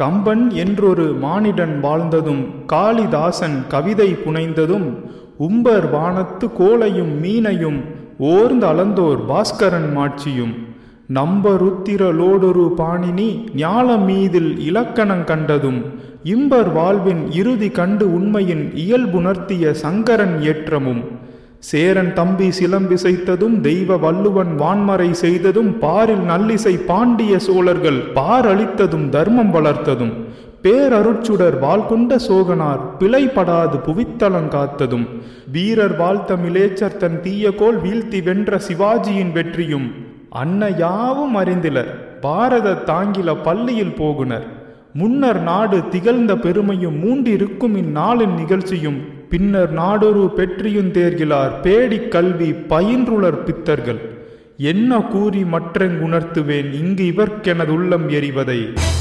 கம்பன் என்றொரு மானிடன் வாழ்ந்ததும் காளிதாசன் கவிதை புனைந்ததும் உம்பர் வானத்து கோலையும் மீனையும் ஓர்ந்து அளந்தோர் பாஸ்கரன் மாட்சியும் நம்பருத்திரலோடொரு பாணினி ஞாலம் மீதில் இலக்கணங் கண்டதும் இம்பர் வாழ்வின் இறுதி கண்டு உண்மையின் இயல்புணர்த்திய சங்கரன் ஏற்றமும் சேரன் தம்பி சிலம்பிசைத்ததும் தெய்வ வள்ளுவன் வான்மறை செய்ததும் பாரில் நல்லிசை பாண்டிய சோழர்கள் பாரளித்ததும் தர்மம் வளர்த்ததும் பேரருட்சுடர் வாழ்கொண்ட சோகனார் பிழைப்படாது புவித்தலங் காத்ததும் வீரர் வாழ்த்த மிலேச்சர் தன் தீயகோல் வீழ்த்தி வென்ற சிவாஜியின் வெற்றியும் அன்ன யாவும் அறிந்திலர் பாரத தாங்கில பள்ளியில் போகுனர் முன்னர் நாடு திகழ்ந்த பெருமையும் மூண்டிருக்கும் இந்நாளின் நிகழ்ச்சியும் பின்னர் நாடொரு பெற்றியுந் தேர்கிலார் பேடிக் கல்வி பயின்றுளர் பித்தர்கள் என்ன கூறி மற்றெங்குணர்த்துவேன் இங்கு இவர்க்கெனதுள்ளம் எறிவதை